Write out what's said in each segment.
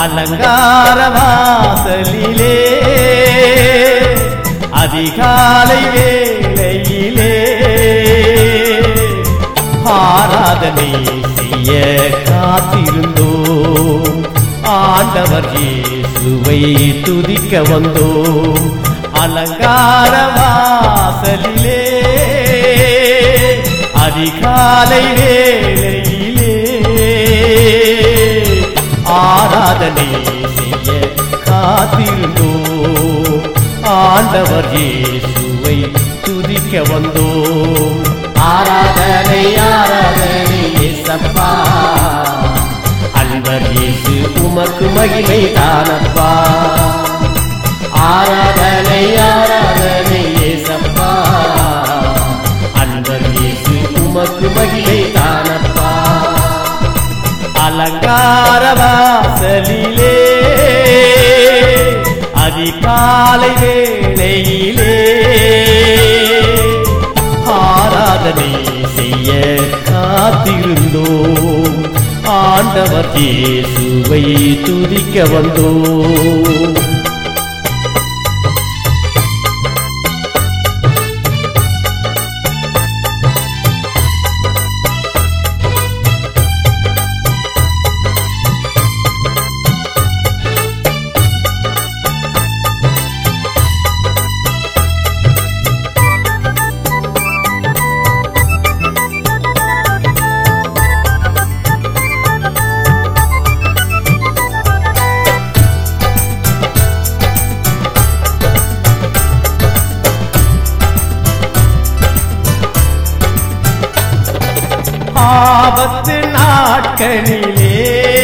அலங்கார வாசலிலே அதிகாலை வேளையிலே ஆராதனை செய்ய காத்திருந்தோம் ஆண்டவர் இயேசுவை துதிக்க வந்தோம் அலங்கார வாசலிலே அதிகாலை வேளையிலே ஆராதனை செய்ய காத்திருந்தோம் ஆண்டவர் இயேசுவை துதிக்க வந்தோம் ஆராதனை ஆராதனை இயேசப்பா அன்பர் இயேசு உமக்கு மகிமை தானப்பா ஆராதனை ஆராதனை இயேசப்பா அன்பர் இயேசு உமக்கு மகிமை தானப்பா அலங்கார வாசலிலே அதிகாலை வேளையிலே ஆராதனை செய்ய காத்திருந்தோம் ஆண்டவர் இயேசுவை துதிக்க வந்தோம் ஆபத்து நாட்களிலே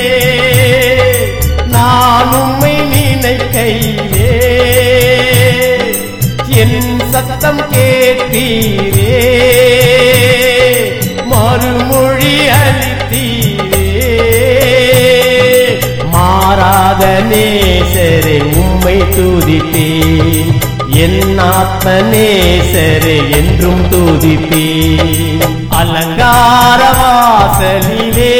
நான் உம்மை நினைக்கையிலே என் சத்தம் கேட்டீரே மறுமொழி அளித்தீரே மாறாத நேசரே உம்மை துதித்தேன் என் ஆத்ம நேசரே என்றும் துதிப்பேன் அலங்கார வாசலிலே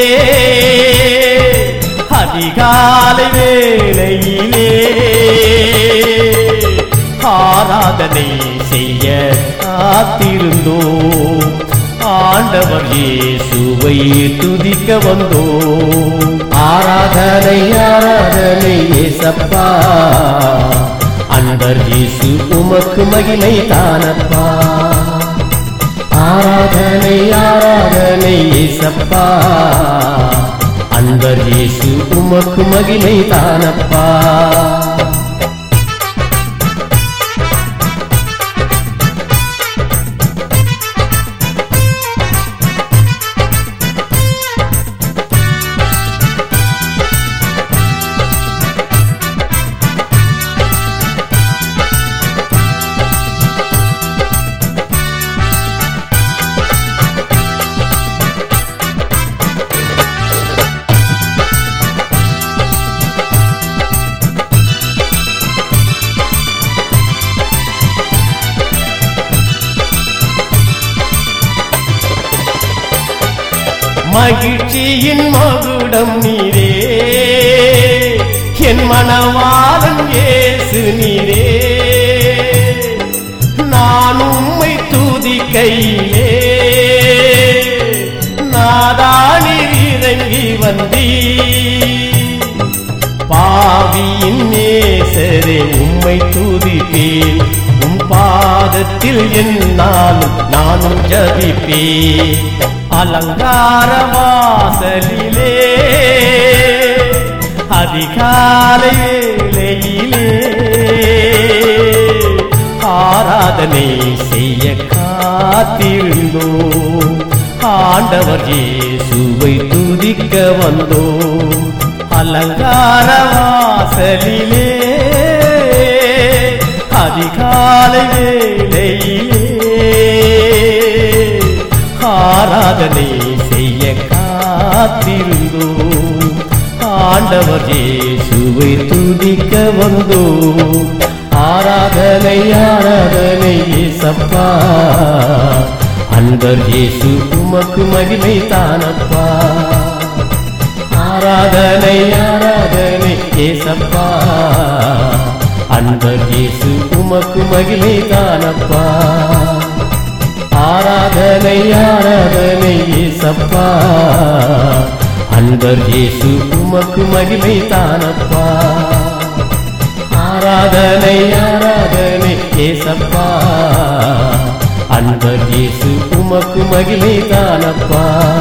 அதிகாலை வேளையிலே ஆராதனை செய்ய காத்திருந்தோம் ஆண்டவர் இயேசுவை துதிக்க வந்தோம் ஆராதனை ஆராதனை ஏசப்பா அன்பர் இயேசு உமக்கு மகிமை தானப்பா ஆராதனை ஆராதனை ஏசப்பா அன்பர் இயேசு உமக்கு மகிமை தானப்பா மகிழ்ச்சியின் மகுடம் நீரே என் மனவாளன் இயேசு நீரே நான் உம்மை துதிக்கையிலே நாதானில் இறங்கி வந்தீ பாவியின் நேசரே உம்மை துதிப்பேன் உம் பாதத்தில் என்னாலும் நானும் ஜபிப்பேன் அலங்கார வாசலிலே அதிகாலை வேளையிலே ஆராதனை செய்ய காத்திருந்தோம் ஆண்டவர் இயேசுவை துதிக்க வந்தோம் அலங்கார வாசலிலே அதிகாலை வேளையிலே ஆராதனை செய்ய காத்திருந்தோம் ஆண்டவர் இயேசுவை துதிக்க வந்தோம் ஆராதனை ஆராதனை சப்பா அன்பர் இயேசு உமக்கு மகிமை தானப்பா ஆராதனை ஆராதனை ஏசப்பா அன்பர் இயேசு உமக்கு மகிமை தானப்பா ஆராதனை ஆராதனை ஏசப்பா அன்பர் இயேசு உமக்கு மகிமை தானப்பா ஆராதனை ஆராதனை ஏசப்பா அன்பர் இயேசு உமக்கு மகிமை தானப்பா